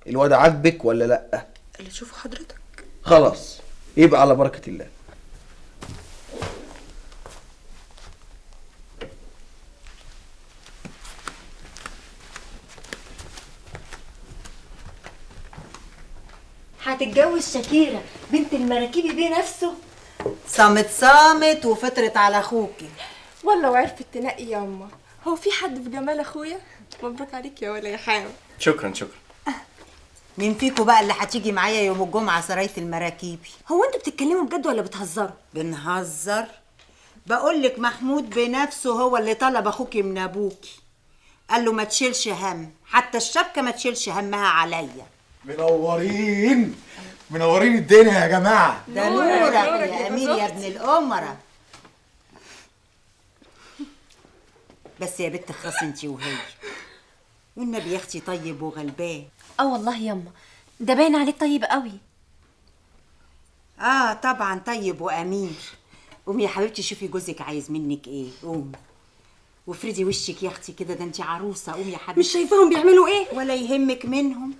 الواد عاجبك ولا لا اللي تشوفه حضرتك خلاص يبقى على بركه الله هتتجوز شاكيرة بنت المراكيبي بيه نفسه صامت صامت وفطرت على اخوكي والله وعرفت تنقي يا أما هو في حد في جمال أخويا مبروك عليك يا ولا يا حامد شكرا شكرا مين فيكم بقى اللي هتيجي معايا يوم الجمعه سرايه المراكيبي هو انتوا بتتكلموا بجد ولا بتهزروا بنهزر بقول لك محمود بنفسه هو اللي طلب اخوكي من ابوكي قال له ما تشيلش هم حتى الشبكه ما تشيلش همها عليا منورين منورين الدنيا يا جماعه ده نورك يا امير يا ابن الامراء بس يا بنت خلاص انتي وهي والنبي يا اختي طيب وغلبان اه والله يما ده باين عليك طيب قوي اه طبعا طيب وامير قومي يا حبيبتي شوفي جوزك عايز منك ايه قومي وافردي وشك يا اختي كده ده انت عروسه قومي يا حبيبتي مش شايفاهم بيعملوا ايه ولا يهمك منهم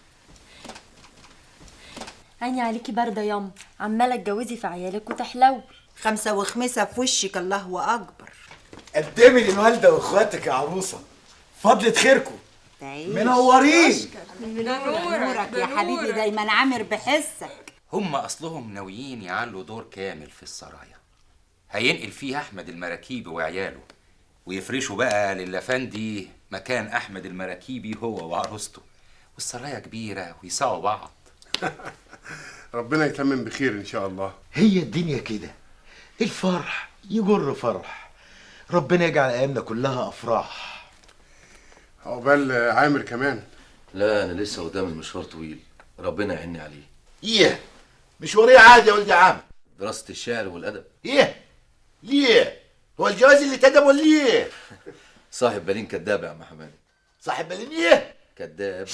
عيني عليكي باردة يما عمالة تجوزي في عيالك وتحلو خمسه وخمسه في وشك الله اكبر قدمي للوالده واخواتك يا عروسه فضلة خيركم تعيش منورين نورك يا حبيبي دايما عامر بحسك هم اصلهم ناويين يعلوا دور كامل في السرايا هينقل فيها احمد المراكيبي وعياله ويفرشوا بقى للافندي مكان احمد المراكيبي هو وعروسته والسرايا كبيره ويساووا بعض ربنا يتمم بخير ان شاء الله هي الدنيا كده الفرح يجر فرح ربنا يجعل ايامنا كلها افراح عقبال عامر كمان لا انا لسه قدامي مشوار طويل ربنا يعيني عليه ايه مشوارية عادي يا ولد عم دراسة الشعر والأدب ايه ليه هو الجواز اللي تدب ولا ايه صاحب بالين كداب يا عم حمادي صاحب بالين ايه كداب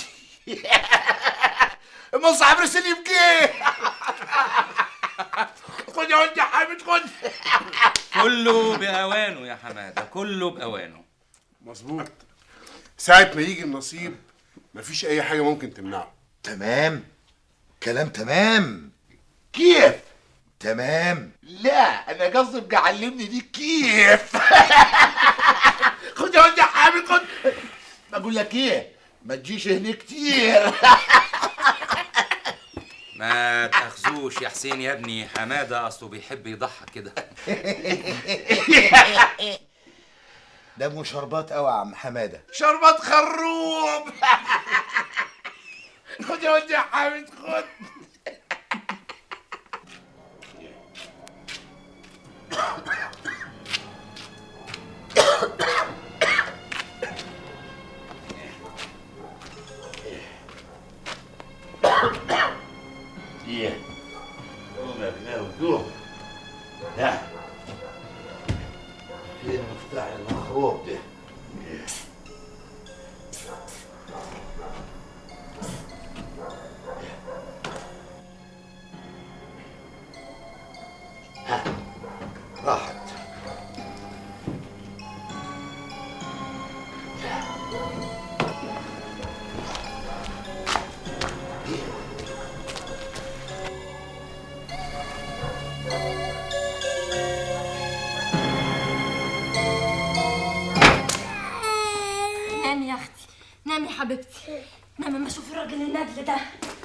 ما صاحب رسل يبكي خد يا ولد يا حامد خد كله باوانه يا حماده كله باوانه مظبوط ساعة ما يجي النصيب مفيش أي حاجة ممكن تمنعه تمام كلام تمام كيف تمام لا انا قصدي بقى علمني دي كيف خد يا ولد يا حامد خد بقول لك ايه ما تجيش هنا كتير ما تاخذوش يا حسين يا ابني حماده اصله بيحب يضحك كده ده مو شربات قوي يا عم حماده شربات خروب خد يا ولد يا حامد خد ايه قوم يا بناوي قوم ها فين مفتاح المخروب ده ها راحت نامي يا اختي نامي يا حبيبتي نامي ما اشوف الراجل الندل ده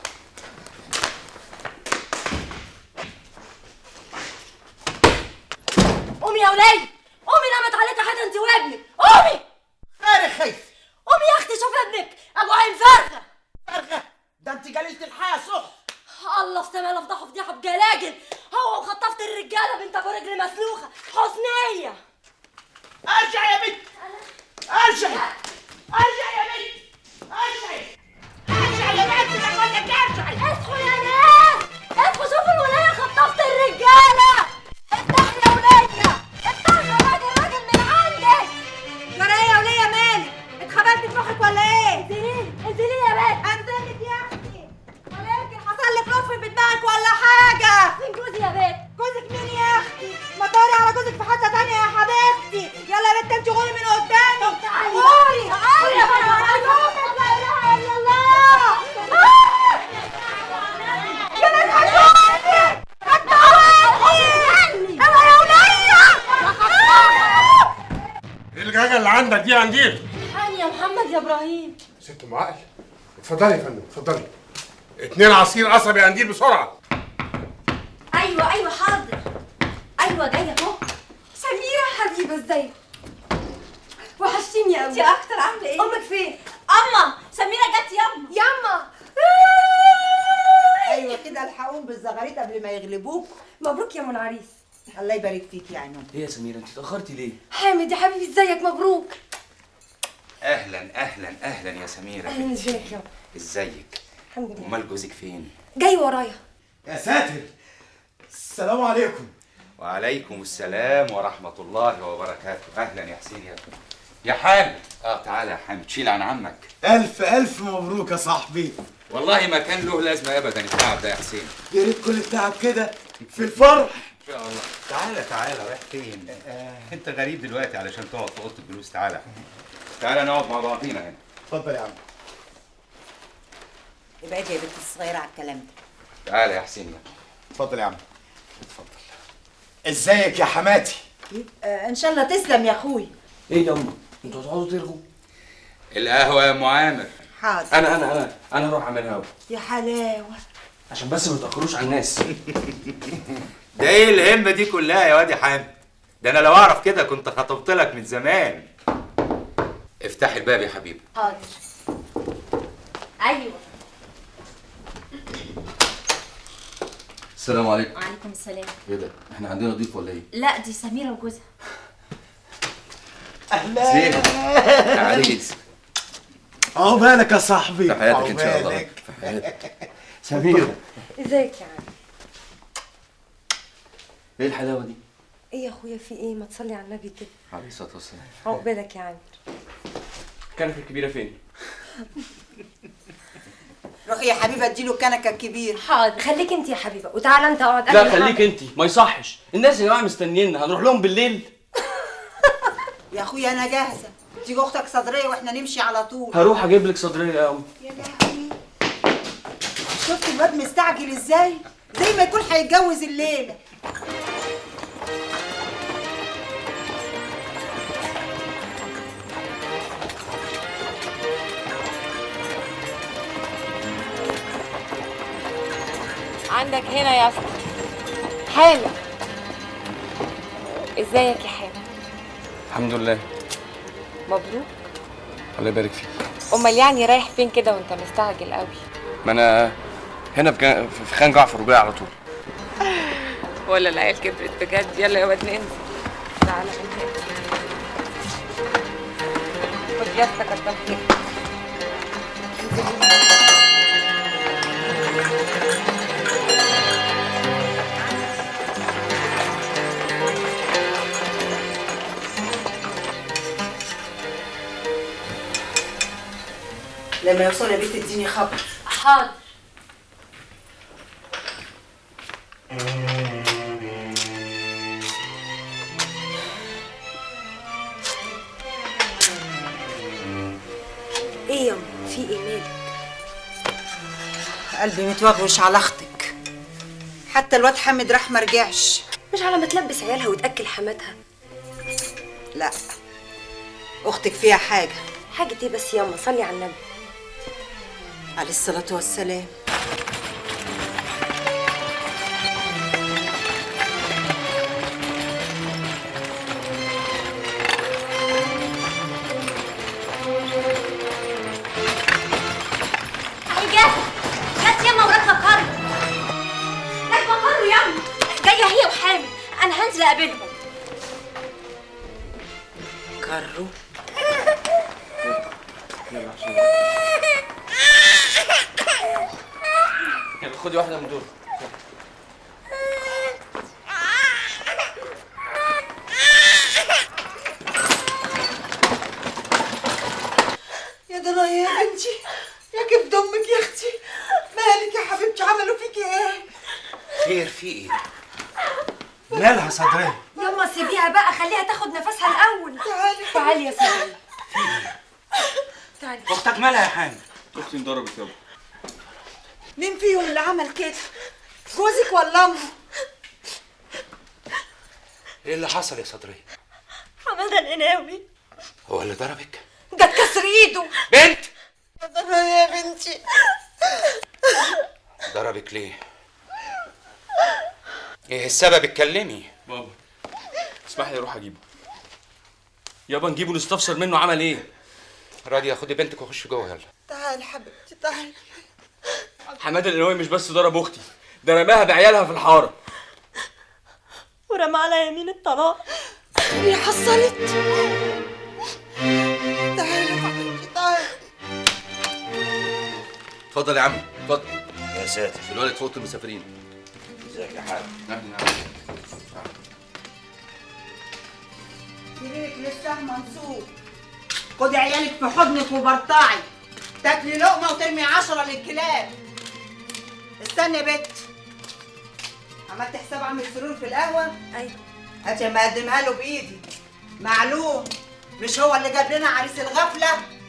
قومي يا ولية قومي نامت عليك حاجه انت وابنك قومي خير خيف قومي يا اختي شوفي ابنك ابو عين فرخه فرخه ده انت جليله الحياه صح الله في سما افضحه فضيحه بجلاجل هو وخطفت الرجاله بنت ابو رجل مسلوخه حسنيه ارجع يا بنت ارجع ارجع يا بنت ارجع ارجع يا بنت انا بقول لك ارجع اصحوا يا ناس اصحوا شوفوا الولايه خطفت الرجاله افتحي يا وليه افتحي يا راجل راجل من عندك جرى ايه يا وليه مالك اتخبلت في مخك ولا ايه انزلي انزلي يا بنت انزلك يا اختي ولا يمكن حصل لك لطف في دماغك ولا حاجه فين جوزي يا بنت جوزك مين يا اختي ما دوري على جوزك في حته تانية يا حبيبتي يلا يا بنت انت غوري من قدامي طب تعالي. غوري يا قنديل حقني يا محمد يا ابراهيم ست ام عقل اتفضلي يا فندم اتفضلي اتنين عصير قصب يا قنديل بسرعه ايوه ايوه حاضر ايوه جايه اهو سميرة حبيبة ازيك وحشتيني قوي انت اكتر عامله ايه امك فين اما سميره جت يما ياما ايوه كده الحقوهم بالزغاريت قبل ما يغلبوك مبروك يا ام العريس الله يبارك فيك يا عينون ايه يا سميره انت اتاخرتي ليه حامد يا حبيبي ازيك مبروك اهلا اهلا اهلا يا سميره اهلا ازيك يا ازيك الحمد لله امال جوزك فين جاي ورايا يا ساتر السلام عليكم وعليكم السلام ورحمه الله وبركاته اهلا يا حسين يا يا حامد اه تعالى يا حامد شيل عن عمك الف الف مبروك يا صاحبي والله ما كان له لازمه ابدا التعب ده يا حسين يا ريت كل التعب كده في الفرح ان شاء الله تعالى تعالى رايح فين انت غريب دلوقتي علشان تقعد في اوضه الجلوس تعالى تعالى نقعد مع بعضينا هنا اتفضل يا عم ابعدي يا بنت الصغيره على الكلام ده تعالى يا حسين يا اتفضل يا عم اتفضل ازيك يا حماتي آه ان شاء الله تسلم يا اخوي ايه يا امه انتوا هتقعدوا ترغوا القهوه يا ام عامر حاضر انا انا انا انا هروح اعملها قهوه يا حلاوه عشان بس ما تاخروش على الناس ده ايه الهمه دي كلها يا واد يا حامد ده انا لو اعرف كده كنت خطبت لك من زمان افتح الباب يا حبيبي حاضر ايوه السلام عليكم وعليكم السلام ايه ده احنا عندنا ضيف ولا ايه لا دي سميره وجوزها زين عريس اهو بالك يا صاحبي في حياتك ان شاء الله عقبالك. في حياتك سميره ازيك يا عم ايه الحلاوه دي ايه يا اخويا في ايه ما تصلي على النبي كده عليه الصلاه والسلام عقبالك يا عم كانت الكبيره فين روحي يا حبيبه اديله الكنكه الكبير حاضر خليك انت يا حبيبه وتعالى انت اقعد لا قبل خليك انت ما يصحش الناس يا جماعه مستنيينا هنروح لهم بالليل يا اخويا انا جاهزه تيجي اختك صدريه واحنا نمشي على طول هروح اجيب لك صدريه يا امي يا لهوي شفت الواد مستعجل ازاي زي ما يكون هيتجوز الليله عندك هنا يا اسطى حامد ازيك يا حامد الحمد لله مبروك الله يبارك فيك امال يعني رايح فين كده وانت مستعجل قوي ما انا هنا في جا- في خان جعفر وجاي على طول ولا العيال كبرت بجد يلا يا واد ننزل تعالى هنا خد يا اسطى كتر خيرك لما يوصل يا بنت اديني خبر حاضر ايه يا أم؟ في ايه مالك قلبي متوغوش على اختك حتى الواد حامد راح ما رجعش مش على ما تلبس عيالها وتاكل حماتها لا اختك فيها حاجه حاجه ايه بس ياما صلي على النبي عليه الصلاه والسلام اهي جت جت يما وراكبه كارو راكبه كارو يما جايه هي وحامد انا هنزل اقابلهم كرو يلا خدي واحده من دول يا ضنا يا بنتي يا كبد امك يا اختي مالك يا حبيبتي عملوا فيكي ايه خير في ايه مالها صدريه ياما سيبيها بقى خليها تاخد نفسها الاول تعالي تعالي يا سيدي تعالي اختك مالها يا حامد اختي انضربت يابا مين فيهم اللي عمل كده جوزك ولا امه ايه اللي حصل يا صدريه حماده القناوي هو اللي ضربك جت كسر ايده بنت يا بنتي ضربك ليه ايه السبب اتكلمي بابا اسمح لي اروح اجيبه يابا نجيبه نستفسر منه عمل ايه راضية خدي بنتك وخش جوه يلا تعال حبيبتي تعال حماده القناوي مش بس ضرب اختي ده رماها بعيالها في الحاره ورمى على يمين الطلاق هي حصلت تعال يا حبيبتي تعال اتفضل يا عم اتفضل يا ساتر الولد فوق المسافرين ازيك يا حاج سريرك لسه منصوب خدي عيالك في حضنك وبرطعي تاكلي لقمه وترمي عشرة للكلاب استني يا بت عملت حساب عم السرور في القهوه ايوه هاتي ما اقدمها له بايدي معلوم مش هو اللي جاب لنا عريس الغفله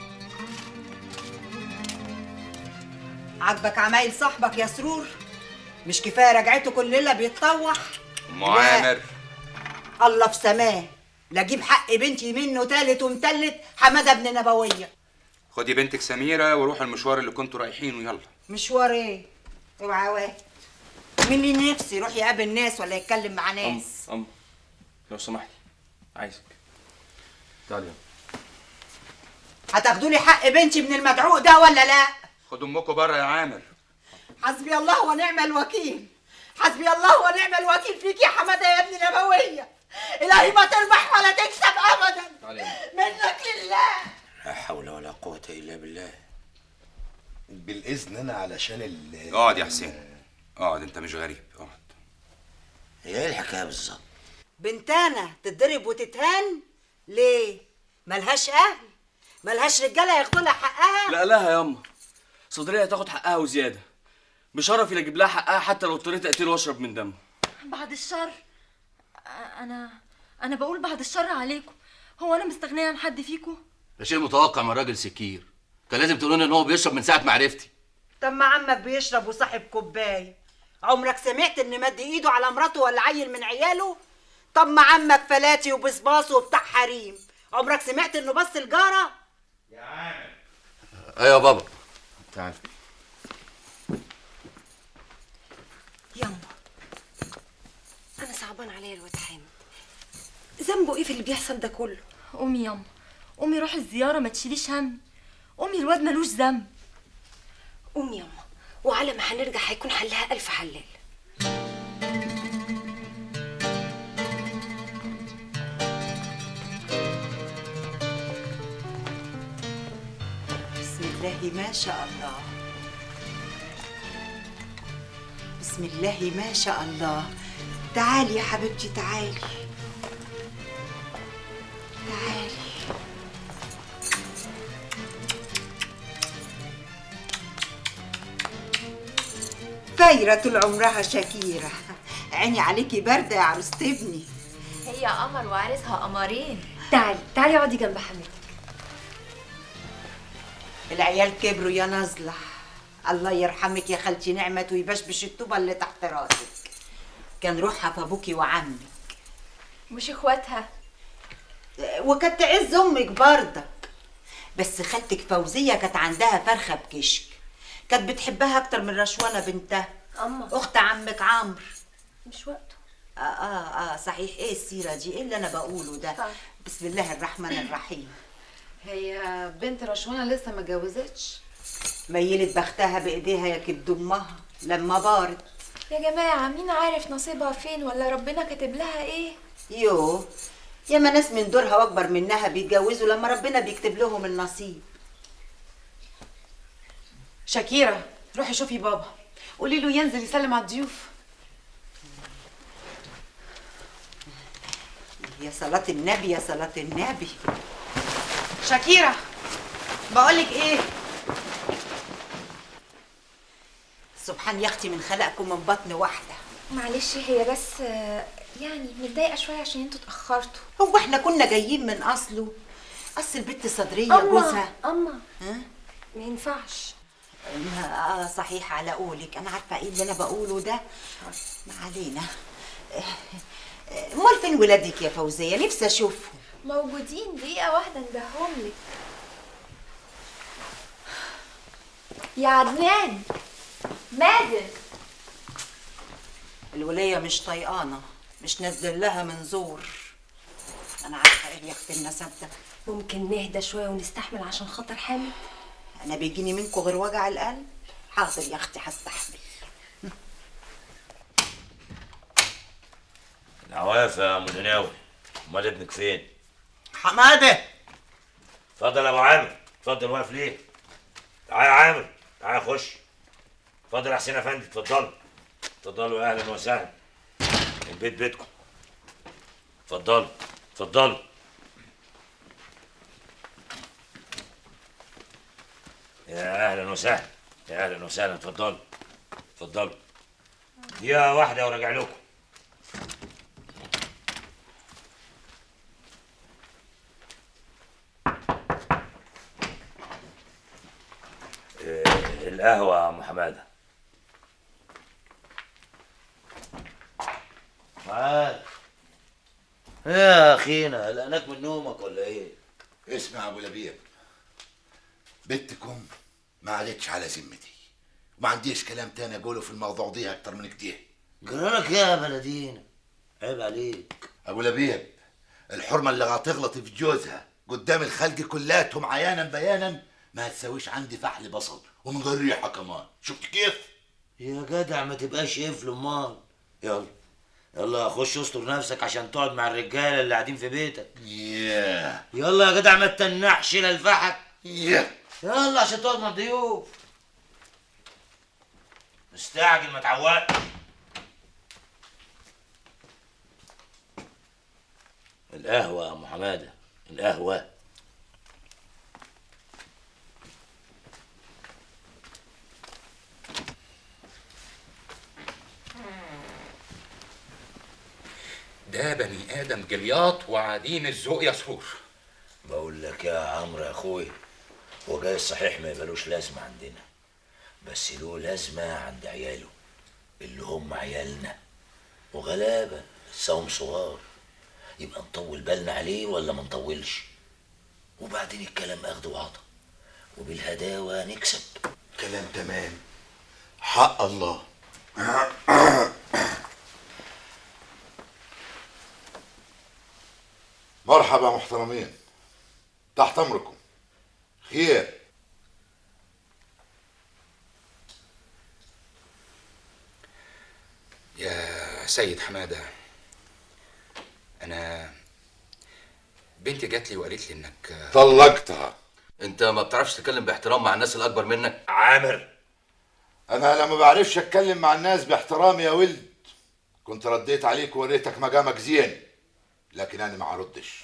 عاجبك عمايل صاحبك يا سرور مش كفايه رجعته كل ليله بيتطوح ام عامر الله في سماه لا اجيب حق بنتي منه تالت ومتلت حماده ابن نبويه خدي بنتك سميرة وروحوا المشوار اللي كنتوا رايحينه يلا مشوار ايه اوعى واحد مين اللي نفسي يروح يقابل ناس ولا يتكلم مع أم ناس أم لو سمحتي عايزك تعالي هتاخدوا لي حق بنتي من المدعوق ده ولا لا خدوا امكم بره يا عامر حسبي الله ونعم الوكيل حسبي الله ونعم الوكيل فيك يا حماده يا ابن نبويه الهي ما تربح ولا تكسب ابدا تعالي يا منك لله لا حول ولا قوة الا بالله بالاذن انا علشان ال اقعد يا حسين اقعد انت مش غريب اقعد هي ايه الحكايه بالظبط بنتانا تتضرب وتتهان ليه ملهاش اهل ملهاش رجاله ياخدوا لها حقها لا لها ياما صدريه هتاخد حقها وزياده بشرفي اجيب لها حقها حتى لو اضطريت اقتله واشرب من دمه بعد الشر انا انا بقول بعد الشر عليكم هو انا مستغنيه عن حد فيكم ده شيء متوقع من راجل سكير كان لازم تقولون ان هو بيشرب من ساعه ما عرفتي طب ما عمك بيشرب وصاحب كوبايه عمرك سمعت ان مد ايده على مراته ولا عيل من عياله طب ما عمك فلاتي وبصباص وبتاع حريم عمرك سمعت انه بس الجاره ايوه يا بابا تعال يما انا صعبان عليا الواد حامد ذنبه ايه في اللي بيحصل ده كله قومي ياما قومي روحي الزياره ما تشيليش هم قومي الواد ملوش ذنب قومي يما وعلى ما هنرجع هيكون حلها الف حلال بسم الله ما شاء الله بسم الله ما شاء الله تعالي يا حبيبتي تعالي تعالي فايرة طول عمرها شكيرة عيني عليكي باردة يا عروسة ابني هي قمر وعريسها قمرين تعالي تعالي اقعدي جنب حماتك العيال كبروا يا نازلة الله يرحمك يا خالتي نعمة ويبشبش الطوبة اللي تحت راسك كان روحها في ابوكي وعمك مش اخواتها وكانت تعز امك برضك بس خالتك فوزية كانت عندها فرخة بكشك كانت بتحبها اكتر من رشوانة بنتها اما اخت عمك عمرو مش وقته آه, اه اه صحيح ايه السيرة دي ايه اللي انا بقوله ده طيب. بسم الله الرحمن الرحيم هي بنت رشوانة لسه ما اتجوزتش ميلت بختها بايديها يا كبد امها لما بارت يا جماعه مين عارف نصيبها فين ولا ربنا كاتب لها ايه يو ياما ناس من دورها واكبر منها بيتجوزوا لما ربنا بيكتب لهم النصيب شاكيرة روحي شوفي بابا قولي له ينزل يسلم على الضيوف يا صلاة النبي يا صلاة النبي شاكيرة بقولك ايه سبحان يا اختي من خلقكم من بطن واحدة معلش هي بس آه، يعني متضايقه شويه عشان انتوا اتاخرتوا هو احنا كنا جايين من اصله اصل البنت صدرية جوزها اما ها؟ ما ينفعش اه صحيح على قولك انا عارفه ايه اللي انا بقوله ده ما علينا امال فين ولادك يا فوزيه نفسي اشوفهم موجودين دقيقة واحدة ندههم لك يا عدنان مازن الولية مش طيقانة مش نزل لها منظور أنا عارفة إيه يا أختي النسب ده ممكن نهدى شويه ونستحمل عشان خاطر حامد أنا بيجيني منكم غير وجع القلب حاضر يا أختي هستحمل العواف يا مدناوي امال ابنك فين؟ حمادة اتفضل يا ابو عامر اتفضل واقف ليه؟ تعالى يا عامر تعالى خش اتفضل يا حسين افندي اتفضلوا اتفضلوا اهلا وسهلا البيت بيتكم اتفضلوا اتفضلوا يا اهلا وسهلا يا اهلا وسهلا اتفضلوا اتفضلوا دقيقة واحدة وراجع لكم إيه، القهوة يا أم حمادة معاك ايه يا اخينا قلقناك من نومك ولا ايه؟ اسمع يا ابو لبيب بنتكم ما عادتش على ذمتي وما عنديش كلام تاني اقوله في الموضوع دي اكتر من كده جرالك ايه يا بلدينا؟ عيب عليك ابو لبيب الحرمه اللي هتغلط في جوزها قدام الخلق كلاتهم عيانا بيانا ما هتساويش عندي فحل بصل ومن غير ريحه كمان شفت كيف؟ يا جدع ما تبقاش قفل امال يلا يلا خش استر نفسك عشان تقعد مع الرجاله اللي قاعدين في بيتك ياه يلا يا جدع ما تتنحش للفحك ياه يلا عشان تقعد مع الضيوف مستعجل ما تعوقش القهوة يا أم حمادة القهوة ده بني ادم جلياط وعديم الذوق يا سرور بقول لك يا عمرو يا أخوي هو جاي صحيح ما يبقالوش لازمة عندنا بس له لازمة عند عياله اللي هم عيالنا وغلابة لساهم صغار يبقى نطول بالنا عليه ولا ما نطولش وبعدين الكلام أخد وعطا وبالهداوة نكسب كلام تمام حق الله مرحبا محترمين تحت امركم خير يا سيد حماده انا بنتي جات لي وقالت لي انك طلقتها انت ما بتعرفش تتكلم باحترام مع الناس الاكبر منك عامر انا لما بعرفش اتكلم مع الناس باحترام يا ولد كنت رديت عليك ووريتك مقامك زين لكن انا ما هردش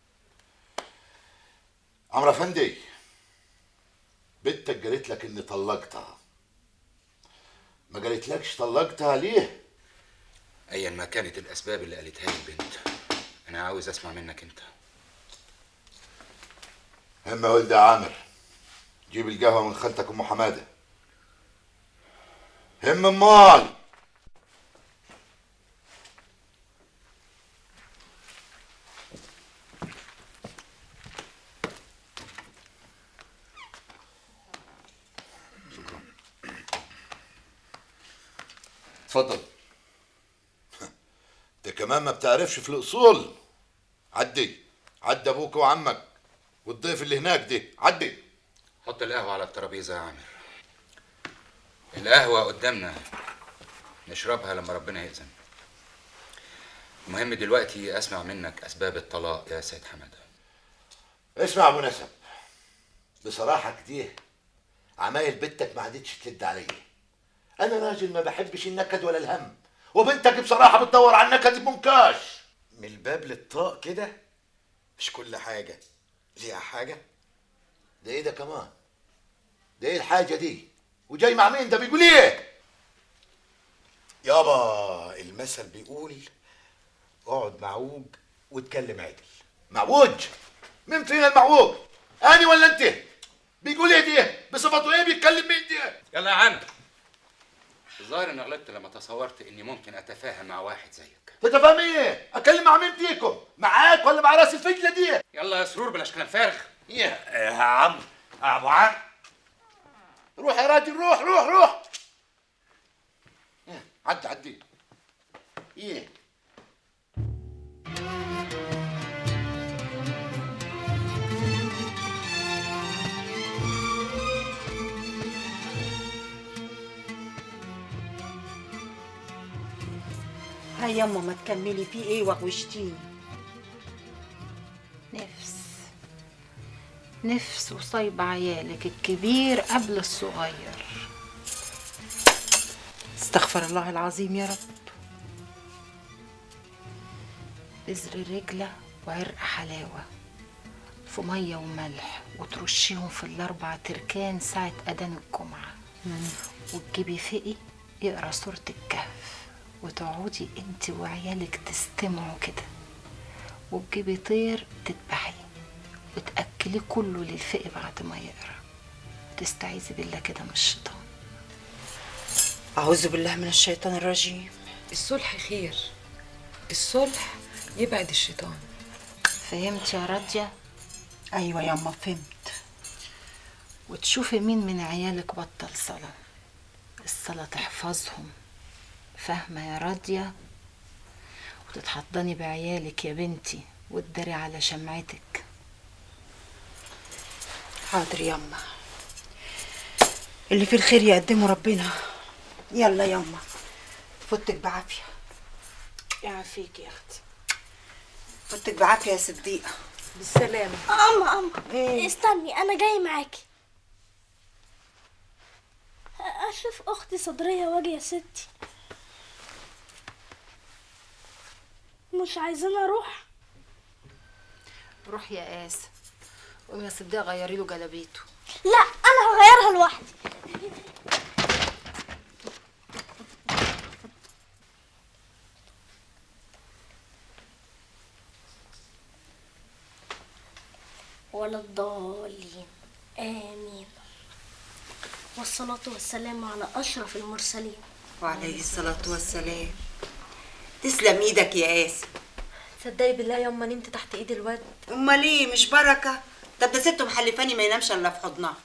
عمرو افندي بنتك قالت لك اني طلقتها ما قالتلكش طلقتها ليه ايا ما كانت الاسباب اللي قالتها لي البنت انا عاوز اسمع منك انت هم يا ولد يا عامر جيب القهوه من خالتك ام حماده هم امال اتفضل انت كمان ما بتعرفش في الاصول عدي عدي ابوك وعمك والضيف اللي هناك دي عدي حط القهوه على الترابيزه يا عامر القهوه قدامنا نشربها لما ربنا يأذن المهم دلوقتي اسمع منك اسباب الطلاق يا سيد حماده اسمع يا ابو نسب بصراحه كده عمايل بنتك ما عادتش تلد عليا انا راجل ما بحبش النكد ولا الهم وبنتك بصراحه بتدور على النكد بمنكاش من الباب للطاق كده مش كل حاجة ليها حاجة ده ايه ده كمان ده ايه الحاجه دي وجاي مع مين ده بيقول ايه يابا المثل بيقول اقعد معوج واتكلم عدل معوج مين فينا المعوج اني ولا انت بيقول ايه دي بصفته ايه بيتكلم مين دي يلا يا عم الظاهر اني غلطت لما تصورت اني ممكن اتفاهم مع واحد زيك تتفهم ايه؟ اتكلم مع مين فيكم؟ معاك ولا مع راس الفجله دي؟ يلا يا سرور بلاش كلام فارغ يا عم ابو عم روح يا راجل روح روح روح إيه، عدي عدي ايه هاي يما ما تكملي في ايه وغوشتيني نفس نفس وصيب عيالك الكبير قبل الصغير استغفر الله العظيم يا رب بذر رجلة وعرق حلاوة في مية وملح وترشيهم في الأربع تركان ساعة أذان الجمعة وتجيبي فقي يقرا سورة الكهف وتقعدي انت وعيالك تستمعوا كده وتجيبي طير تذبحي وتأكليه كله للفقي بعد ما يقرا وتستعيذي بالله كده من الشيطان اعوذ بالله من الشيطان الرجيم الصلح خير الصلح يبعد الشيطان فهمت يا راضية؟ ايوه يما فهمت وتشوفي مين من عيالك بطل صلاة الصلاة تحفظهم فاهمة يا راضية وتتحضني بعيالك يا بنتي وتداري على شمعتك حاضر يما اللي في الخير يقدمه ربنا يلا يما فوتك بعافيه يعافيك يا اختي فوتك بعافيه يا صديقه بالسلامة أما أما استني أنا جاي معاكي أشوف أختي صدرية واجي يا ستي مش عايزاني أروح روح يا قاسم قومي يا صديقة غيري له جلابيته لا أنا هغيرها لوحدي ولا الضالين آمين والصلاة والسلام على أشرف المرسلين وعليه الصلاه والسلام تسلم ايدك يا قاسم تصدقي بالله يما نمت تحت ايد الواد امال ايه مش بركه طب ده ست محلفاني ما ينامش الا في حضنها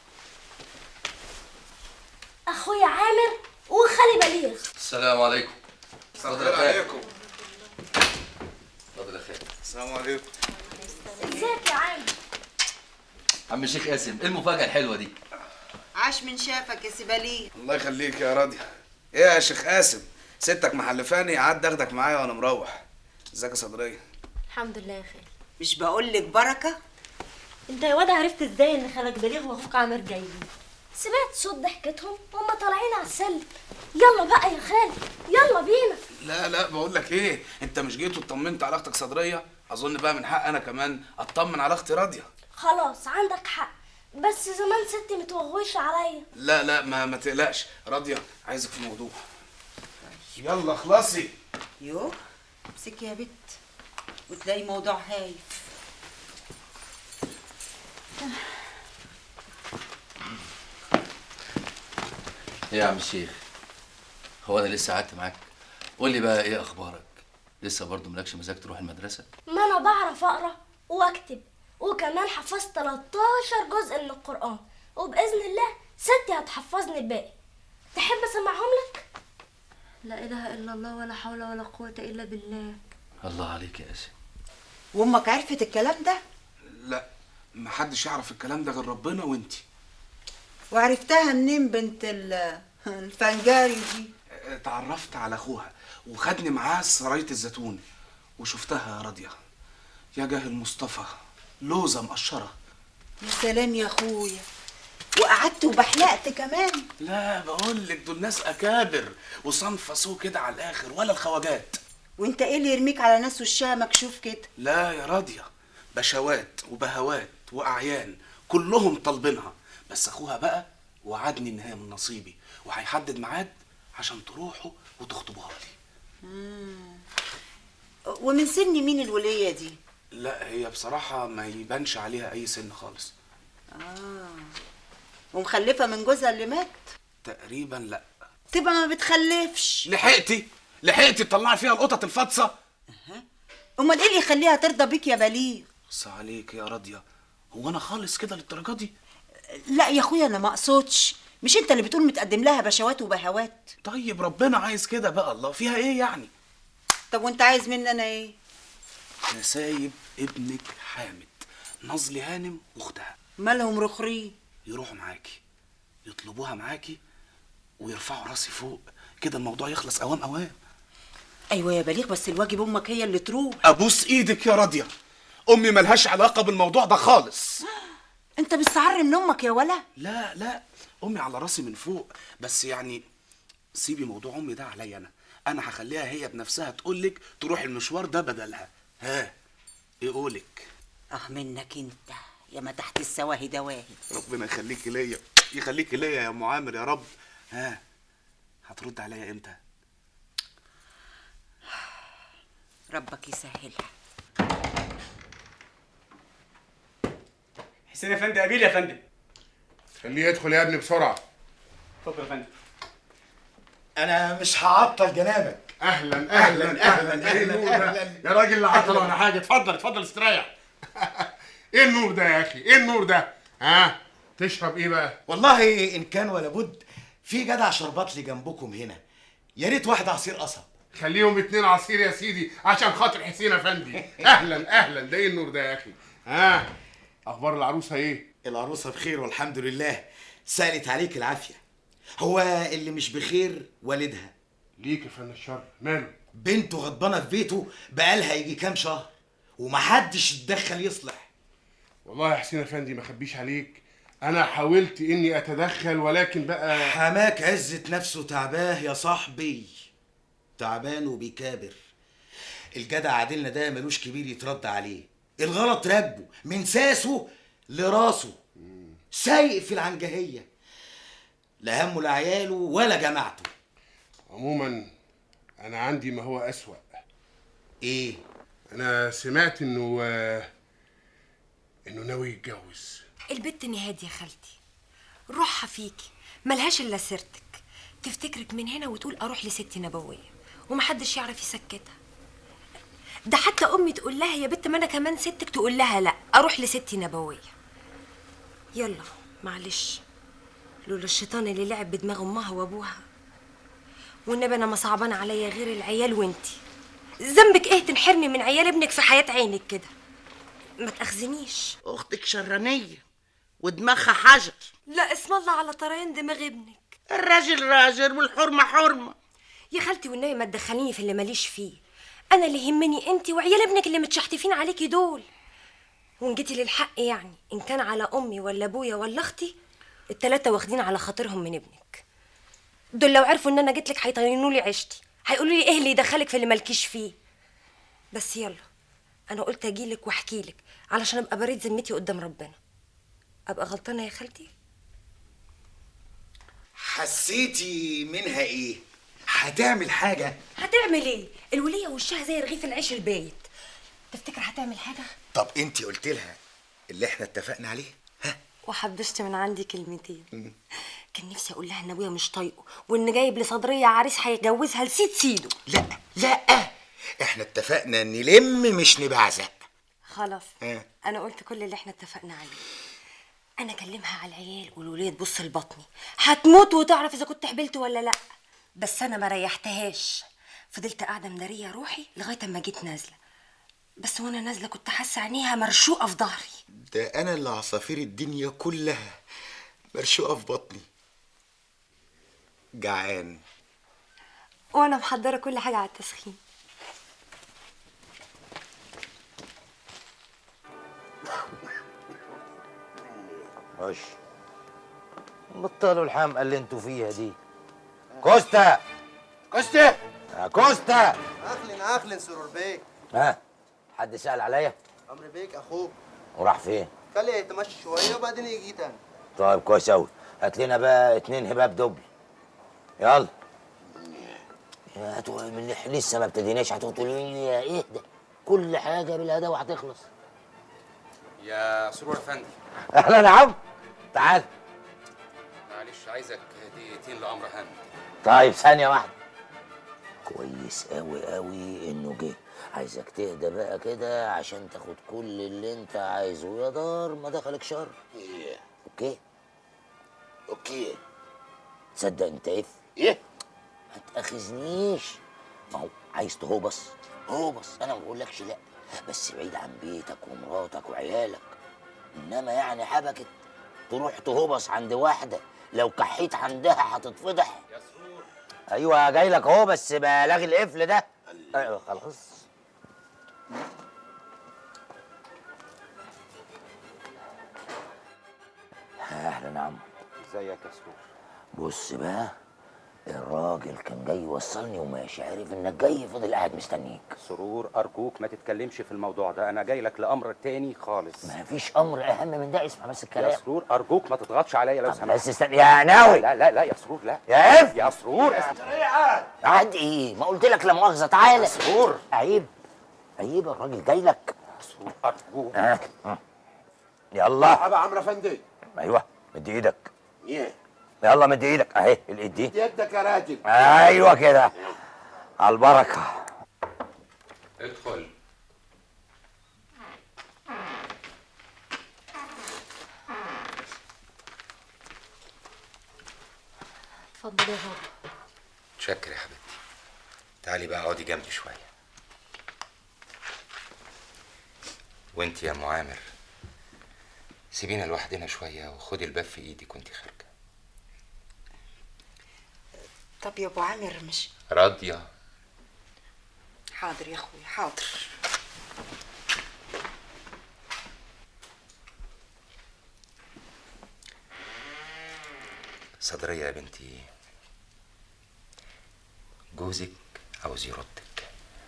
أخويا عامر وخالي بليغ السلام عليكم اتفضل يا السلام خالد. عليكم اتفضل يا خالد السلام عليكم ازيك يا عامر عم الشيخ قاسم ايه المفاجأة الحلوة دي؟ عاش من شافك يا سيباليه الله يخليك يا راضية ايه يا شيخ قاسم ستك محلفاني قعدت اخدك معايا وانا مروح ازيك يا صدرية الحمد لله يا خالد مش بقول لك بركه انت يا واد عرفت ازاي ان خالك بليغ واخوك عامر جايين سمعت صوت ضحكتهم هما طالعين على السلم يلا بقى يا خالي يلا بينا لا لا بقول لك ايه انت مش جيت وطمنت على اختك صدرية اظن بقى من حق انا كمان اطمن على اختي راضية خلاص عندك حق بس زمان ستي متوغوشة عليا لا لا ما ما تقلقش راضية عايزك في موضوع يلا خلصي يو امسكي يا بت وتلاقي موضوع هايف ايه يا عم الشيخ هو انا لسه قعدت معاك قول لي بقى ايه اخبارك لسه برضه مالكش مزاج تروح المدرسه ما انا بعرف اقرا واكتب وكمان حفظت 13 جزء من القرآن وبإذن الله ستي هتحفظني الباقي تحب اسمعهم لك لا اله الا الله ولا حول ولا قوه الا بالله الله عليك يا قاسم وامك عرفت الكلام ده لا ما حدش يعرف الكلام ده غير ربنا وانتي وعرفتها منين بنت ال- الفنجاري دي اتعرفت على اخوها وخدني معاه سراية الزيتون وشفتها يا راضية يا جاهل مصطفى لوزة مقشرة يا سلام يا اخويا وقعدت وبحلقت كمان لا بقول لك دول ناس اكابر وصنفصوا كده على الاخر ولا الخواجات وانت ايه اللي يرميك على ناس وشها مكشوف كده لا يا راضية بشوات وبهوات واعيان كلهم طالبينها بس اخوها بقى وعدني ان هي من نصيبي وهيحدد ميعاد عشان تروحوا وتخطبوها لي مم. ومن سن مين الولية دي لا هي بصراحة ما يبانش عليها أي سن خالص اه ومخلفة من جوزها اللي مات تقريبا لا تبقى ما بتخلفش لحقتي لحقتي تطلعي فيها القطط الفاطسه امال ايه اللي يخليها ترضى بيك يا بليغ بص عليك يا راضيه هو انا خالص كده للدرجه دي لا يا اخويا انا ما اقصدش مش انت اللي بتقول متقدم لها بشوات وبهوات طيب ربنا عايز كده بقى الله فيها ايه يعني طب وانت عايز مني انا ايه انا سايب ابنك حامد نظلي هانم واختها مالهم رخرين يروحوا معاكي يطلبوها معاكي ويرفعوا راسي فوق كده الموضوع يخلص اوام اوام ايوه يا بليغ بس الواجب امك هي اللي تروح ابوس ايدك يا راضيه امي ملهاش علاقه بالموضوع ده خالص انت مستعر من امك يا ولا لا لا امي على راسي من فوق بس يعني سيبي موضوع امي ده عليا انا انا هخليها هي بنفسها تقولك تروح المشوار ده بدلها ها ايه قولك اه منك انت يا ما تحت السواهي دواهي ربنا يخليكي ليا يخليكي ليا يا ام عامر يا رب ها هترد عليا امتى ربك يسهلها حسين يا فندم قبيل يا فندم خليه يدخل يا ابني بسرعه اتفضل يا فندم انا مش هعطل جنابك اهلا اهلا اهلا ايه النور ده يا راجل لا عطل ولا حاجه اتفضل اتفضل استريح ايه النور ده يا اخي ايه النور ده ها تشرب ايه بقى والله ان كان ولا بد في جدع شربات لي جنبكم هنا يا ريت واحد عصير قصب خليهم اتنين عصير يا سيدي عشان خاطر حسين افندي اهلا اهلا ده ايه النور ده يا اخي ها اخبار العروسه ايه العروسه بخير والحمد لله سالت عليك العافيه هو اللي مش بخير والدها ليك يا فن الشر ماله بنته غضبانه في بيته بقالها يجي كام شهر ومحدش اتدخل يصلح والله يا حسين افندي ما اخبيش عليك انا حاولت اني اتدخل ولكن بقى حماك عزة نفسه تعباه يا صاحبي تعبان وبيكابر الجدع عادلنا ده ملوش كبير يترد عليه الغلط راكبه من ساسه لراسه سايق في العنجهية لا همه لعياله ولا جماعته عموما انا عندي ما هو اسوأ ايه انا سمعت انه آه، انه ناوي يتجوز البت نهاد يا خالتي روحها فيكي ملهاش الا سيرتك تفتكرك من هنا وتقول اروح لستي نبويه ومحدش يعرف يسكتها ده حتى امي تقول لها يا بت ما انا كمان ستك تقول لها لا اروح لستي نبويه يلا معلش لولا الشيطان اللي لعب بدماغ امها وابوها والنبي انا ما صعبان عليا غير العيال وانتي ذنبك ايه تنحرمي من عيال ابنك في حياه عينك كده ما تاخذنيش اختك شرانيه ودماغها حجر لا اسم الله على طريان دماغ ابنك الراجل راجل والحرمه حرمه يا خالتي والنبي ما تدخليني في اللي ماليش فيه انا اللي يهمني انت وعيال ابنك اللي متشحتفين عليكي دول وان جيتي للحق يعني ان كان على امي ولا ابويا ولا اختي التلاتة واخدين على خاطرهم من ابنك دول لو عرفوا ان انا جيت لك هيطينوا لي عيشتي هيقولوا لي ايه اللي يدخلك في اللي مالكيش فيه بس يلا انا قلت اجيلك واحكي لك علشان ابقى بريد ذمتي قدام ربنا ابقى غلطانه يا خالتي حسيتي منها ايه هتعمل حاجة هتعمل ايه الوليه وشها زي رغيف العيش البايت تفتكر هتعمل حاجه طب انت قلت لها اللي احنا اتفقنا عليه وحبشت من عندي كلمتين كان نفسي اقول لها ان ابويا مش طايقه وان جايب لصدريه عريس هيجوزها لسيد سيده لا لا احنا اتفقنا نلم مش نبعزق خلاص ها. انا قلت كل اللي احنا اتفقنا عليه انا اكلمها على العيال والوليه تبص لبطني هتموت وتعرف اذا كنت حبلت ولا لا بس انا ما ريحتهاش فضلت قاعده مداريه روحي لغايه اما جيت نازله بس وانا نازله كنت حاسه عينيها مرشوقه في ظهري ده انا اللي عصافير الدنيا كلها مرشوقة في بطني جعان وانا محضره كل حاجه على التسخين خش بطلوا الحمقى اللي انتوا فيها دي كوستا كوستا يا كوستا اخلن اخلن سرور بيك ها حد سأل عليا عمرو بيك اخوك وراح فين خليه يتمشى شويه وبعدين يجي تاني طيب كويس اوي هات لنا بقى اتنين هباب دبل يلا يا هتقول من لسه ما ابتديناش هتقول لي يا ايه ده كل حاجه بالهدى وهتخلص يا سرور افندي اهلا يا عم تعال معلش عايزك دقيقتين لامر هند طيب ثانية واحدة كويس قوي قوي انه جه عايزك تهدى بقى كده عشان تاخد كل اللي انت عايزه يا دار ما دخلك شر اوكي اوكي تصدق انت ايه ايه ما تاخذنيش ما هو عايز تهوبص هوبص انا ما بقولكش لا بس بعيد عن بيتك ومراتك وعيالك انما يعني حبكت تروح تهوبص عند واحده لو كحيت عندها هتتفضح يا سرور ايوه جاي لك اهو بس بلاغي القفل ده ايوه خلاص اهلا يا عم ازيك يا سرور بص بقى الراجل كان جاي يوصلني وماشي عرف انك جاي فضل قاعد مستنيك سرور ارجوك ما تتكلمش في الموضوع ده انا جاي لك لامر تاني خالص ما فيش امر اهم من ده اسمع بس الكلام يا سرور ارجوك ما تضغطش عليا لو سمحت بس استنى يا ناوي لا لا لا يا سرور لا يا عف يا سرور قعد ايه ما قلت لك لا مؤاخذه تعالى سرور عيب عيب الراجل جاي لك سرور ارجوك آه. آه. يلا مرحبا عمرو افندي ايوه مد ايدك ايه يلا مد ايدك اهي الايد دي يدك يا راجل ايوه كده على البركه ادخل اتفضل يا بابا شكر يا حبيبتي تعالي بقى اقعدي جنبي شويه وانت يا ام عامر سيبينا لوحدنا شويه وخدي الباب في ايدك وانت خارجه طب يا ابو عامر مش راضيه حاضر يا اخويا حاضر صدرية يا بنتي جوزك عاوز يردك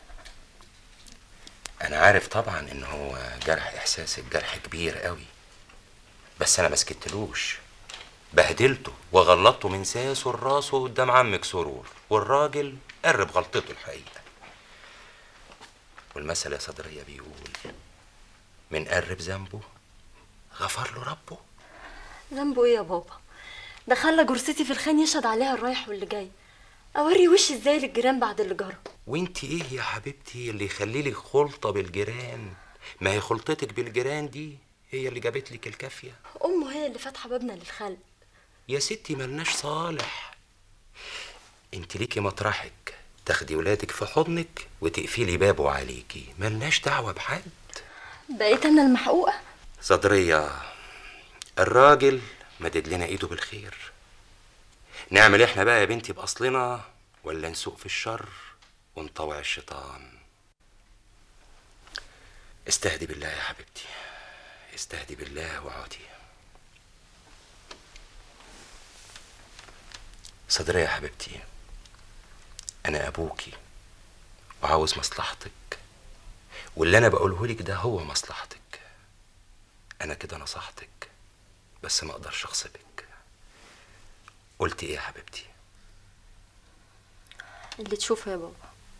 انا عارف طبعا ان هو جرح احساسك جرح كبير قوي بس انا ما سكتلوش بهدلته وغلطته من ساسه لراسه قدام عمك سرور والراجل قرب غلطته الحقيقه والمثل يا صدرية بيقول من قرب ذنبه غفر له ربه ذنبه ايه يا بابا ده خلى جرستي في الخان يشهد عليها الرايح واللي جاي اوري وشي ازاي للجيران بعد اللي جرى وانت ايه يا حبيبتي اللي يخلي لك خلطه بالجيران ما هي خلطتك بالجيران دي هي اللي جابت لك الكافيه امه هي اللي فاتحه بابنا للخلق يا ستي ملناش صالح انت ليكي مطرحك تاخدي ولادك في حضنك وتقفلي بابه عليكي ملناش دعوه بحد بقيت انا المحقوقه صدريه الراجل مدد لنا ايده بالخير نعمل احنا بقى يا بنتي باصلنا ولا نسوق في الشر ونطوع الشيطان استهدي بالله يا حبيبتي استهدي بالله وعودي صدرية يا حبيبتي أنا أبوكي وعاوز مصلحتك واللي أنا بقوله لك ده هو مصلحتك أنا كده نصحتك بس ما أقدرش أغصبك قلت إيه يا حبيبتي اللي تشوفه يا بابا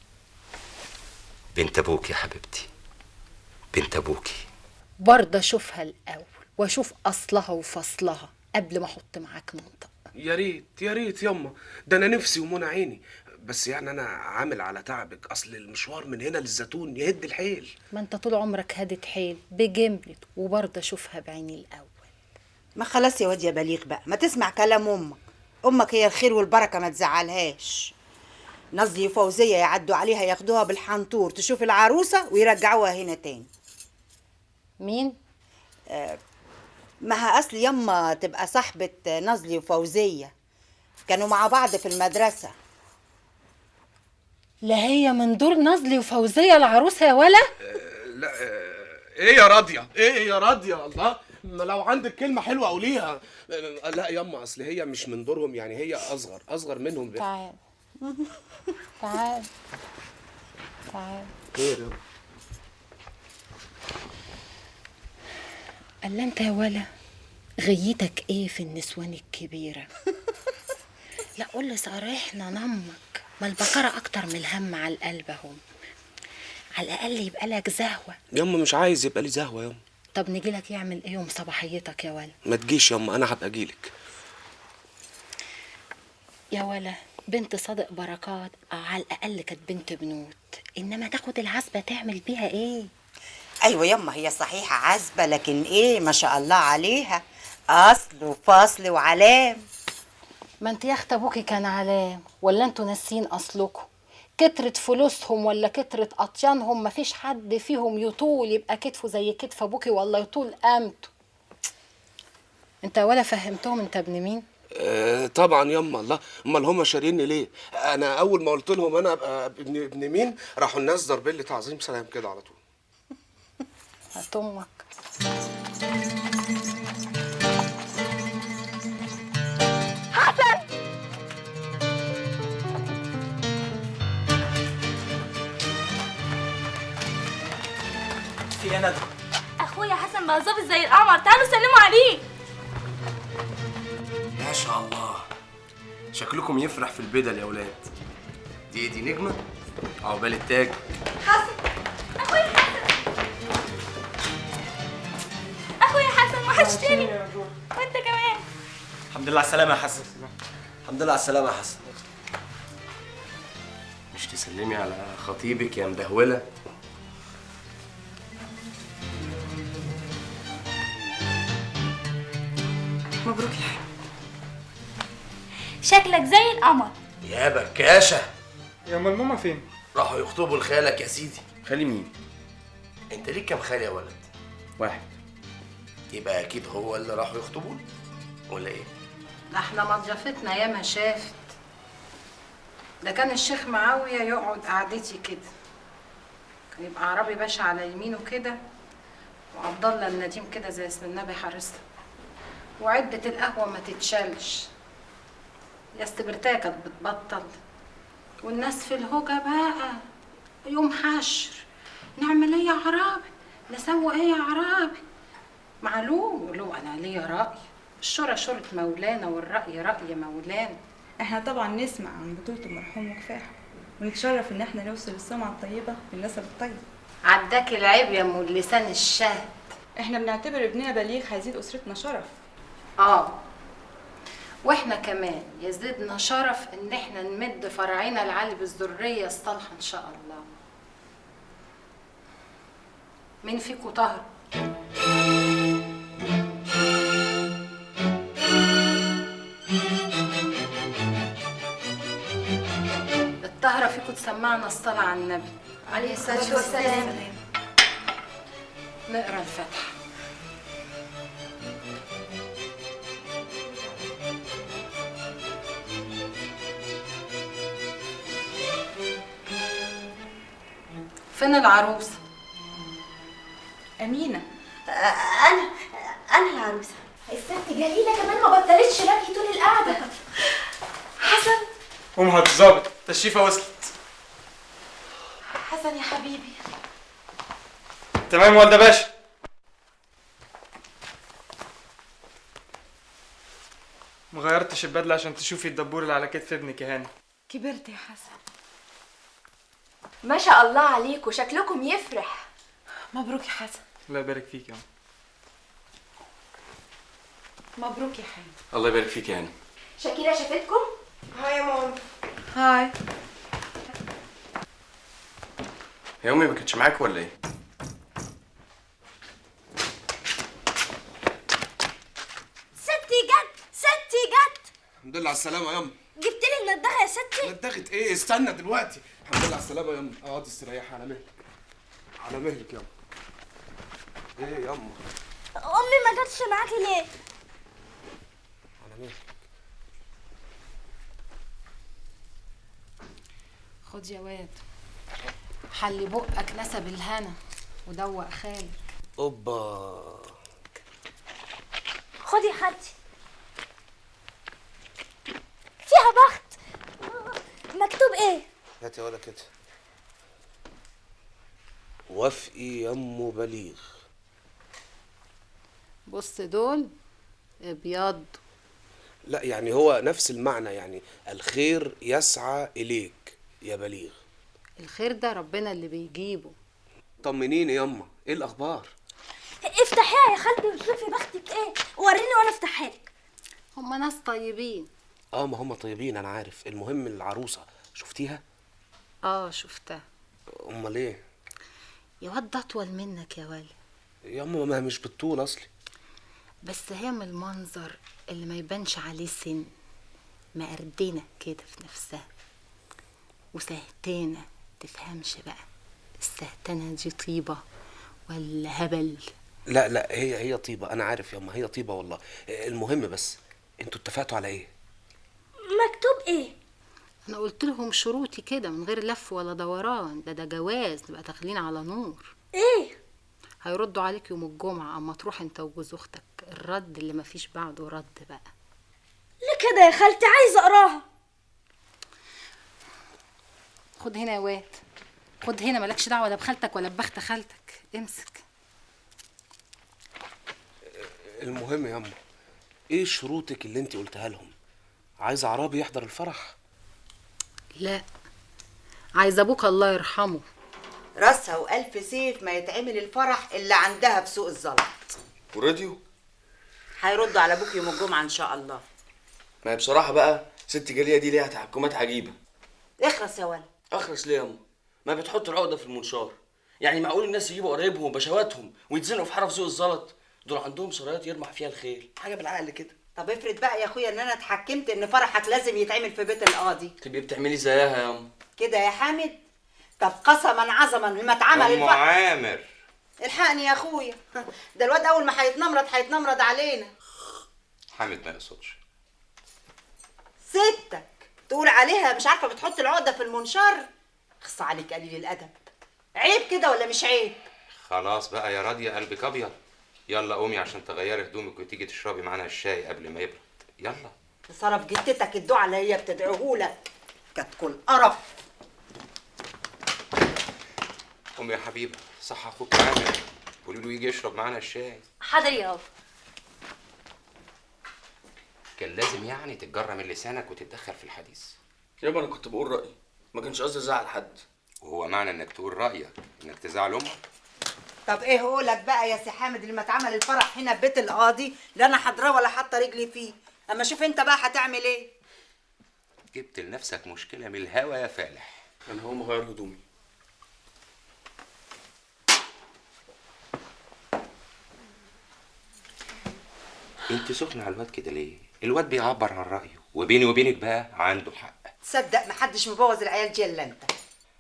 بنت أبوك يا حبيبتي بنت أبوكي برضه اشوفها الاول واشوف اصلها وفصلها قبل ما احط معاك منطق يا ريت يا ريت يما ده انا نفسي ومنى عيني بس يعني انا عامل على تعبك اصل المشوار من هنا للزيتون يهد الحيل ما انت طول عمرك هادت حيل بجملة وبرضه اشوفها بعيني الاول ما خلاص يا واد يا بليغ بقى ما تسمع كلام امك امك هي الخير والبركه ما تزعلهاش نظلي وفوزيه يعدوا عليها ياخدوها بالحنطور تشوف العروسه ويرجعوها هنا تاني مين آه ما ها اصل يما تبقى صاحبه نظلي وفوزيه كانوا مع بعض في المدرسه لا هي من دور نظلي وفوزية العروسة يا ولا لا آه، ايه يا راضيه ايه يا راضيه الله ما لو عندك كلمه حلوه قوليها آه، لا يما اصل هي مش من دورهم يعني هي اصغر اصغر منهم ب- تعال تعال تعال خير يما الا انت يا ولا غيتك ايه في النسوان الكبيرة لا قول لي صارحنا نمك ما البقرة اكتر من الهم على القلب اهو على الاقل يبقى لك زهوة يما مش عايز يبقى لي زهوه يما طب نجي لك يعمل ايه يوم صباحيتك يا ولا ما تجيش يما انا هبقى اجيلك يا ولا بنت صادق بركات على الاقل كانت بنت بنوت انما تاخد العزبه تعمل بيها ايه ايوه يما هي صحيحه عزبه لكن ايه ما شاء الله عليها اصل وفصل وعلام ما انت يا اخت ابوكي كان علام ولا انتوا ناسيين اصلكم كترة فلوسهم ولا كترة أطيانهم مفيش حد فيهم يطول يبقى كتفه زي كتف أبوكي ولا يطول قامته انت ولا فهمتهم انت ابن مين؟ آه طبعا يما الله امال هم شاريني ليه انا اول ما قلت لهم انا ابقى ابن ابن مين راحوا الناس ضاربين لي تعظيم سلام كده على طول هات امك حسن في ايه ندى اخويا حسن بقى ظابط زي القمر تعالوا سلموا عليه ما شاء الله شكلكم يفرح في البدل يا ولاد دي دي نجمة عقبال التاج اخويا حسن وحشتني وانت كمان الحمد لله على السلامه يا حسن الحمد لله على السلامة يا حسن مش تسلمي على خطيبك يا مدهولة مبروك يا حبيبي شكلك زي القمر يا بكاشة يا امال ماما فين؟ راحوا يخطبوا لخالك يا سيدي خالي مين؟ انت ليك كام خال يا ولد؟ واحد يبقى اكيد هو اللي راحوا يخطبوا له ولا ايه؟ ده احنا مضيافتنا ياما شافت ده كان الشيخ معاوية يقعد قعدتي كده كان يبقى عربي باشا على يمينه كده وعبد الله النديم كده زي اسم النبي حارسها وعدة القهوة ما تتشالش يا استبرتاية كانت بتبطل والناس في الهوجة بقى يوم حشر نعمل ايه يا عرابي نسوي ايه يا عرابي معلوم يقول له انا ليا رأي الشورى شورة مولانا والرأي رأي مولانا احنا طبعا نسمع عن بطولة المرحوم وكفاح ونتشرف ان احنا نوصل السمعة الطيبة للنسب الطيب عداك العيب يا ام اللسان الشهد احنا بنعتبر ابننا بليغ هيزيد اسرتنا شرف اه واحنا كمان يزيدنا شرف ان احنا نمد فرعنا العالي بالذرية الصالحة ان شاء الله مين فيكم طهر الطهرة فيكم تسمعنا الصلاة على النبي عليه الصلاة والسلام نقرا الفاتحة فين العروسة؟ أمينة انا انا العروسه الست جليله كمان ما بطلتش رغي طول القعده حسن قوم هات ظابط تشريفه وصلت حسن يا حبيبي تمام والده باشا ما غيرتش البدله عشان تشوفي الدبور اللي على كتف ابنك يا هاني كبرت يا حسن ما شاء الله عليكم شكلكم يفرح مبروك يا حسن الله يبارك فيك يا عم مبروك يا حبيبي الله يبارك فيك يا هاني شاكيرة شافتكم هاي يا ماما هاي هي امي ما كانتش معاك ولا ايه؟ ستي جت ستي جت الحمد لله على السلامة يا يما جبت لي الندخه يا ستي ندغت ايه استنى دلوقتي الحمد لله على السلامة يا يما اقعد استريح على مهلك على مهلك يا يما ايه يا يما امي ما جاتش معاكي ليه على مهلك خد يا واد حلي بقك نسب الهنا ودوق خالك اوبا خدي يا خالتي فيها بخت مكتوب ايه هات يا ولا كده وافقي يا ام بليغ بص دول ابيض لا يعني هو نفس المعنى يعني الخير يسعى اليك يا بليغ الخير ده ربنا اللي بيجيبه طمنيني يما ايه الاخبار افتحيها يا خالتي وشوفي بختك ايه وريني وانا افتحها لك هما ناس طيبين اه ما هم طيبين انا عارف المهم العروسه شفتيها اه شفتها امال ايه يا واد ده اطول منك يا ولد يا اما ما مش بالطول اصلي بس هي من المنظر اللي ما يبانش عليه سن مقردنة كده في نفسها وسهتانة تفهمش بقى السهتانة دي طيبة ولا هبل لا لا هي هي طيبه انا عارف يا اما هي طيبه والله المهم بس انتوا اتفقتوا على ايه مكتوب ايه انا قلت لهم شروطي كده من غير لف ولا دوران ده ده جواز نبقى داخلين على نور ايه هيردوا عليك يوم الجمعة اما تروح انت وجوز اختك الرد اللي مفيش بعده رد بقى ليه كده يا خالتي عايزه اقراها خد هنا يا واد خد هنا مالكش دعوة لا بخالتك ولا ببخت خالتك امسك المهم يا اما ايه شروطك اللي انت قلتها لهم عايز عرابي يحضر الفرح لا عايز ابوك الله يرحمه راسها وألف سيف ما يتعمل الفرح اللي عندها في سوق الزلط وراديو هيردوا على ابوك يوم الجمعة إن شاء الله ما هي بصراحه بقى ست جاليه دي ليها تحكمات عجيبه اخرس يا ولد اخرس ليه يا أما؟ ما بتحط العقده في المنشار يعني معقول الناس يجيبوا قرايبهم وبشواتهم ويتزنقوا في حاره في سوق الزلط دول عندهم سرايات يرمح فيها الخيل حاجه بالعقل كده طب افرض بقى يا اخويا ان انا اتحكمت ان فرحك لازم يتعمل في بيت القاضي تبقي بتعملي زيها يا أما كده يا حامد طب قسما عظما لما اتعمل ام الفرح عامر الحقني يا اخويا ده الواد اول ما هيتنمرض هيتنمرض علينا حامد ما يقصدش ستك تقول عليها مش عارفه بتحط العقده في المنشار خص عليك قليل الادب عيب كده ولا مش عيب خلاص بقى يا راضية قلبك ابيض يلا قومي عشان تغيري هدومك وتيجي تشربي معانا الشاي قبل ما يبرد يلا صرف جدتك الدعاء اللي هي بتدعوهولك كتكل قرف قومي يا حبيبه صح اخوك عامر قولي له يجي يشرب معانا الشاي حاضر يا بابا كان لازم يعني تتجرى من لسانك وتتدخل في الحديث يابا انا كنت بقول رايي ما كانش قصدي ازعل حد وهو معنى انك تقول رايك انك تزعل امك طب ايه قولك بقى يا سي حامد لما اتعمل الفرح هنا في بيت القاضي لا انا حاضراه ولا حاطه رجلي فيه اما شوف انت بقى هتعمل ايه جبت لنفسك مشكله من الهوا يا فالح انا هقوم اغير هدومي انت سخنه على الواد كده ليه الواد بيعبر عن رايه وبيني وبينك بقى عنده حق تصدق محدش مبوظ العيال دي الا انت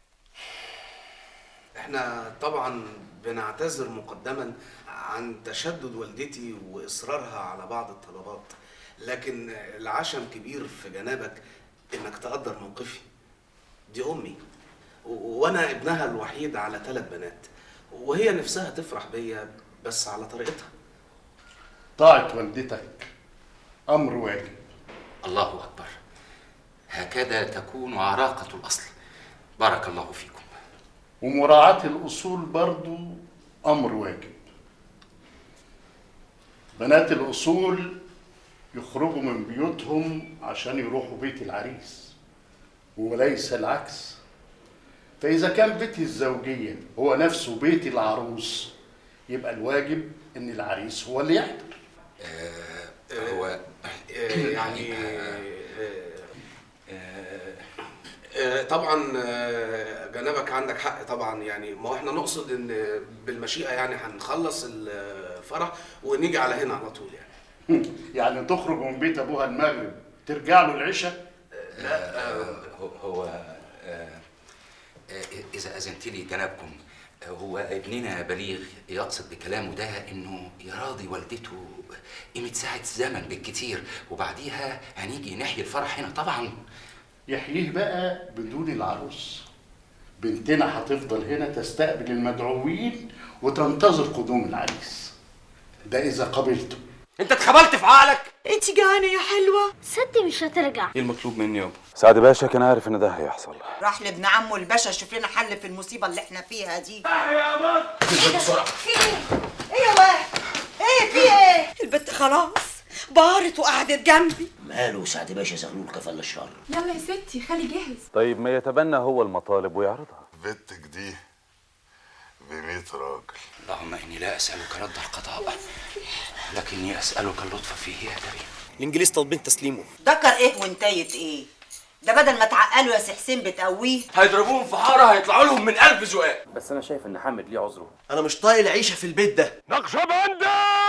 احنا طبعا بنعتذر مقدما عن تشدد والدتي واصرارها على بعض الطلبات لكن العشم كبير في جنابك انك تقدر موقفي دي امي و- وانا ابنها الوحيد على ثلاث بنات وهي نفسها تفرح بيا بس على طريقتها طاعة والدتك أمر واجب الله اكبر هكذا تكون عراقه الاصل بارك الله فيكم ومراعاة الأصول برضو أمر واجب بنات الأصول يخرجوا من بيوتهم عشان يروحوا بيت العريس وليس العكس فإذا كان بيت الزوجية هو نفسه بيت العروس يبقى الواجب إن العريس هو اللي يحضر هو يعني آه، طبعا آه، جنابك عندك حق طبعا يعني ما هو احنا نقصد ان بالمشيئه يعني هنخلص الفرح ونيجي على هنا على طول يعني يعني تخرج من بيت أبوها المغرب ترجع له العشاء آه، هو هو آه، آه، اذا اذنت لي جنابكم آه، هو ابننا بليغ يقصد بكلامه ده انه يراضي والدته قيمه ساعه زمن بالكتير وبعديها هنيجي نحيي الفرح هنا طبعا يحييه بقى بدون العروس بنتنا هتفضل هنا تستقبل المدعوين وتنتظر قدوم العريس ده إذا قبلته انت اتخبلت في عقلك انت جعانه يا حلوه ستي مش هترجع ايه المطلوب مني يابا سعد باشا كان عارف ان ده هيحصل راح لابن عمه الباشا شوف لنا حل في المصيبه اللي احنا فيها دي يا بط بسرعه في ايه ايه يا واد ايه في ايه البت خلاص بارت وقعدت جنبي ماله سعد باشا زغلول كفل الشر يلا يا ستي خلي جاهز طيب ما يتبنى هو المطالب ويعرضها بنتك دي ب 100 راجل اللهم اني لا اسالك رد القضاء لكني اسالك اللطف فيه يا كريم الانجليز طالبين تسليمه دكر ايه وانتيت ايه ده بدل ما تعقلوا يا سي حسين بتقويه هيضربوهم في حاره هيطلعوا لهم من ألف زقاق بس انا شايف ان حامد ليه عذره انا مش طايق العيشه في البيت ده نقشبندة